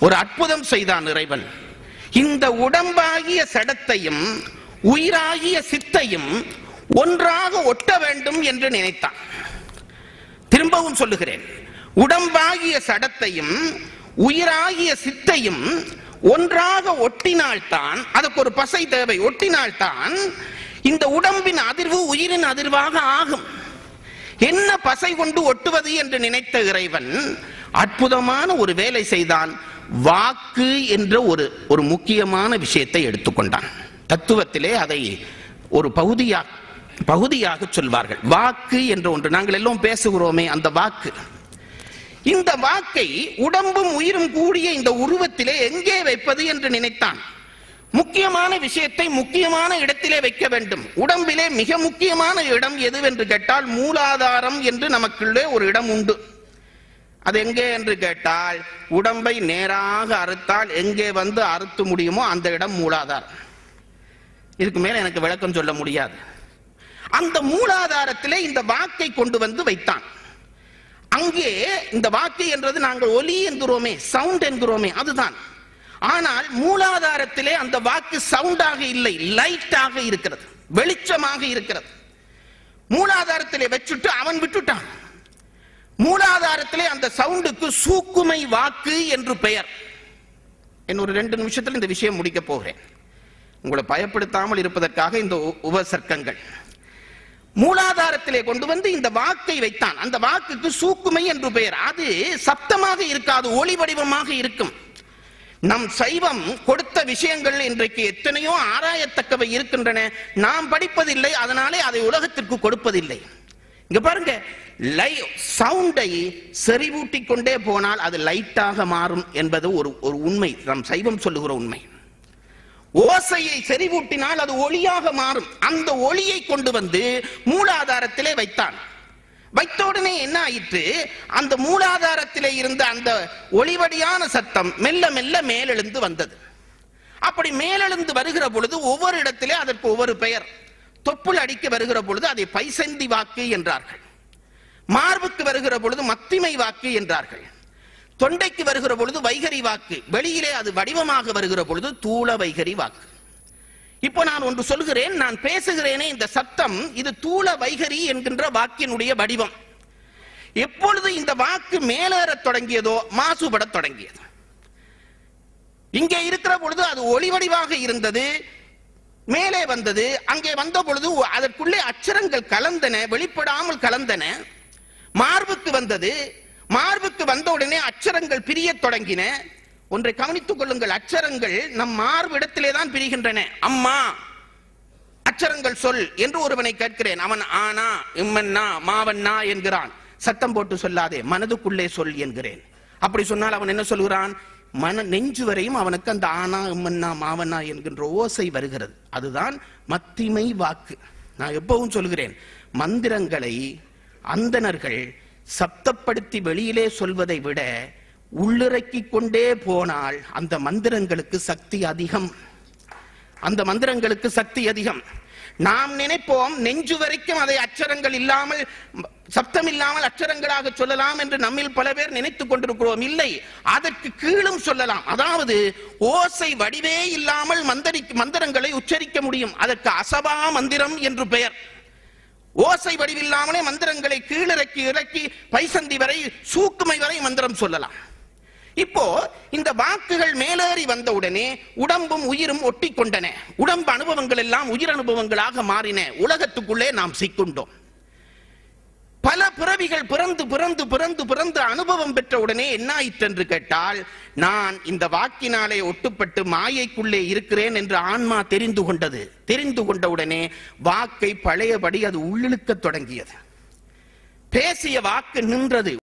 ஒரு அற்புதம் செய்தான் இறைவன் இந்த உடம்பாகிய சடத்தையும் உயிராகிய சித்தையும் ஒன்றாக ஒட்ட வேண்டும் என்று நினைத்தான் திரும்பவும் சொல்லுகிறேன் உடம்பாகிய சடத்தையும் உயிராகிய சித்தையும் ஒன்றாக ஒட்டினால்தான் அதுக்கு ஒரு பசை தேவை ஒட்டினால்தான் இந்த உடம்பின் அதிர்வு உயிரின் அதிர்வாக ஆகும் என்ன பசை கொண்டு ஒட்டுவது என்று நினைத்த இறைவன் அற்புதமான ஒரு வேலை செய்தான் வாக்கு என்ற ஒரு ஒரு முக்கியமான விஷயத்தை எடுத்துக்கொண்டான் தத்துவத்திலே அதை ஒரு பகுதியாக பகுதியாக சொல்வார்கள் வாக்கு என்ற ஒன்று நாங்கள் எல்லாம் பேசுகிறோமே அந்த வாக்கு இந்த வாக்கை உடம்பும் உயிரும் கூடிய இந்த உருவத்திலே எங்கே வைப்பது என்று நினைத்தான் முக்கியமான விஷயத்தை முக்கியமான இடத்திலே வைக்க வேண்டும் உடம்பிலே மிக முக்கியமான இடம் எதுவென்று கேட்டால் மூலாதாரம் என்று நமக்குள்ளே ஒரு இடம் உண்டு அது எங்கே என்று கேட்டால் உடம்பை நேராக அறுத்தால் எங்கே வந்து அறுத்து முடியுமோ அந்த இடம் மூலாதாரம் இதுக்கு மேல எனக்கு விளக்கம் சொல்ல முடியாது அந்த மூலாதாரத்திலே இந்த வாக்கை கொண்டு வந்து வைத்தான் அங்கே இந்த வாக்கு என்றது நாங்கள் ஒலி என்கிறோமே சவுண்ட் என்கிறோமே அதுதான் ஆனால் மூலாதாரத்திலே அந்த வாக்கு சவுண்டாக இல்லை லைட்டாக இருக்கிறது வெளிச்சமாக இருக்கிறது மூலாதாரத்திலே வச்சுட்டு அவன் விட்டுட்டான் மூலாதாரத்திலே அந்த சவுண்டுக்கு சூக்குமை வாக்கு என்று பெயர் இன்னொரு ரெண்டு நிமிஷத்தில் இந்த விஷயம் முடிக்க போகிறேன் உங்களை பயப்படுத்தாமல் இருப்பதற்காக இந்த உ- உபசர்க்கங்கள் மூலாதாரத்திலே கொண்டு வந்து இந்த வாக்கை வைத்தான் அந்த வாக்குக்கு சூக்குமை என்று பெயர் அது சப்தமாக இருக்காது ஒளி வடிவமாக இருக்கும் நம் சைவம் கொடுத்த விஷயங்கள் இன்றைக்கு எத்தனையோ ஆராயத்தக்கவை இருக்கின்றன நாம் படிப்பதில்லை அதனாலே அதை உலகத்திற்கு கொடுப்பதில்லை இங்க பாருங்க லை சவுண்டை செறிவூட்டிக் கொண்டே போனால் அது லைட்டாக மாறும் என்பது ஒரு ஒரு உண்மை நம் சைவம் சொல்லுகிற உண்மை ஓசையை செறிவூட்டினால் அது ஒளியாக மாறும் அந்த ஒளியை கொண்டு வந்து மூலாதாரத்திலே வைத்தான் வைத்த உடனே என்ன ஆயிற்று அந்த மூலாதாரத்திலே இருந்த அந்த ஒளிவடியான சத்தம் மெல்ல மெல்ல மேலெழுந்து வந்தது அப்படி மேலெழுந்து வருகிற பொழுது ஒவ்வொரு இடத்திலே அதற்கு ஒவ்வொரு பெயர் தொப்புள் அடிக்க வருகிற பொழுது அதை பைசந்தி வாக்கு என்றார்கள் மார்புக்கு வருகிற பொழுது மத்திமை வாக்கு என்றார்கள் தொண்டைக்கு வருகிற பொழுது வைகரி வாக்கு வெளியிலே அது வடிவமாக வருகிற பொழுது தூள வைகரி வாக்கு இப்போ நான் ஒன்று சொல்கிறேன் நான் பேசுகிறேனே இந்த சத்தம் இது தூள வைகரி என்கின்ற வாக்கினுடைய வடிவம் எப்பொழுது இந்த வாக்கு மேலேறத் தொடங்கியதோ மாசுபடத் தொடங்கியது இங்கே இருக்கிற பொழுது அது ஒளி வடிவாக இருந்தது மேலே வந்தது அங்கே வந்த பொழுது அதற்குள்ளே அச்சரங்கள் கலந்தன வெளிப்படாமல் கலந்தன மார்புக்கு வந்தது மார்புக்கு வந்த உடனே அச்சரங்கள் பிரியத் தொடங்கின ஒன்றை கவனித்துக் கொள்ளுங்கள் அச்சரங்கள் நம் மார்பிடத்திலே தான் பிரிகின்றன அம்மா அச்சரங்கள் சொல் என்று ஒருவனை கேட்கிறேன் அவன் ஆனா இம்மன்னா மாவண்ணா என்கிறான் சத்தம் போட்டு சொல்லாதே மனதுக்குள்ளே சொல் என்கிறேன் அப்படி சொன்னால் அவன் என்ன சொல்கிறான் மன நெஞ்சு வரையும் அவனுக்கு அந்த ஆனா இம்மன்னா மாவண்ணா என்கின்ற ஓசை வருகிறது அதுதான் மத்திமை வாக்கு நான் எப்பவும் சொல்கிறேன் மந்திரங்களை அந்தணர்கள் சப்தப்படுத்தி வெளியிலே சொல்வதை விட உள்ளிறக்கிக் கொண்டே போனால் அந்த மந்திரங்களுக்கு சக்தி அதிகம் அந்த மந்திரங்களுக்கு சக்தி அதிகம் நாம் நினைப்போம் நெஞ்சு வரைக்கும் அதை அச்சரங்கள் இல்லாமல் ம- சப்தம் இல்லாமல் அச்சரங்களாக சொல்லலாம் என்று நம்மில் பல பேர் நினைத்துக் கொண்டிருக்கிறோம் இல்லை அதற்கு கீழும் சொல்லலாம் அதாவது ஓசை வடிவே இல்லாமல் மந்திரி மந்திரங்களை உச்சரிக்க முடியும் அதற்கு அசபா மந்திரம் என்று பெயர் ஓசை வடிவில்லாமலே மந்திரங்களை கீழிறக்கி இறக்கி பைசந்தி வரை சூக்குமை வரை மந்திரம் சொல்லலாம் இப்போ இந்த வாக்குகள் மேலேறி வந்தவுடனே உடம்பும் உயிரும் ஒட்டி கொண்டன உடம்பு அனுபவங்கள் எல்லாம் உயிர் அனுபவங்களாக மாறின உலகத்துக்குள்ளே நாம் சிக்குண்டோம் பல பிறவிகள் பிறந்து பிறந்து பிறந்து பிறந்து அனுபவம் பெற்ற உடனே என்ன ஆயிற்று என்று கேட்டால் நான் இந்த வாக்கினாலே ஒட்டுப்பட்டு மாயைக்குள்ளே இருக்கிறேன் என்று ஆன்மா தெரிந்து கொண்டது தெரிந்து கொண்ட உடனே வாக்கை பழையபடி அது உள்ளிழுக்கத் தொடங்கியது பேசிய வாக்கு நின்றது